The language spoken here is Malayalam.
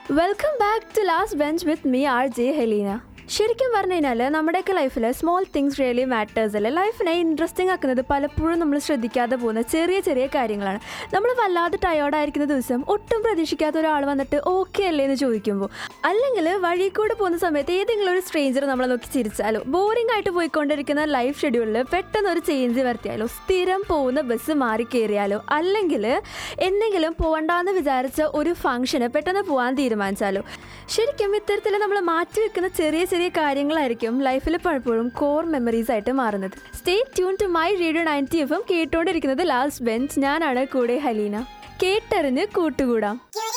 welcome back to last bench with me R J Helena ശരിക്കും പറഞ്ഞു കഴിഞ്ഞാൽ നമ്മുടെയൊക്കെ ലൈഫിൽ സ്മോൾ തിങ്സ് റിയലി മാറ്റേഴ്സ് അല്ലേ ലൈഫിനെ ഇൻട്രസ്റ്റിംഗ് ആക്കുന്നത് പലപ്പോഴും നമ്മൾ ശ്രദ്ധിക്കാതെ പോകുന്ന ചെറിയ ചെറിയ കാര്യങ്ങളാണ് നമ്മൾ വല്ലാതെ ടയേർഡായിരിക്കുന്ന ദിവസം ഒട്ടും പ്രതീക്ഷിക്കാത്ത ഒരാൾ വന്നിട്ട് ഓക്കെ അല്ലേ എന്ന് ചോദിക്കുമ്പോൾ അല്ലെങ്കിൽ വഴി കൂടെ പോകുന്ന സമയത്ത് ഏതെങ്കിലും ഒരു സ്ട്രേഞ്ചർ നമ്മളെ നോക്കി ചിരിച്ചാലോ ബോറിംഗ് ആയിട്ട് പോയിക്കൊണ്ടിരിക്കുന്ന ലൈഫ് ഷെഡ്യൂളിൽ പെട്ടെന്ന് ഒരു ചേഞ്ച് വരുത്തിയാലോ സ്ഥിരം പോകുന്ന ബസ് മാറി കയറിയാലോ അല്ലെങ്കിൽ എന്തെങ്കിലും പോകണ്ടെന്ന് വിചാരിച്ച ഒരു ഫംഗ്ഷന് പെട്ടെന്ന് പോകാൻ തീരുമാനിച്ചാലോ ശരിക്കും ഇത്തരത്തിൽ നമ്മൾ മാറ്റി വെക്കുന്ന ചെറിയ ചെറിയ കാര്യങ്ങളായിരിക്കും ലൈഫിൽ പലപ്പോഴും കോർ മെമ്മറീസ് ആയിട്ട് മാറുന്നത് stay tuned to my radio ninety F M കേട്ടോണ്ടിരിക്കുന്നത് ലാസ്റ്റ് ബെഞ്ച് ഞാനാണ് കൂടെ ഹലീന കേട്ടറിഞ്ഞ് കൂട്ടുകൂടാം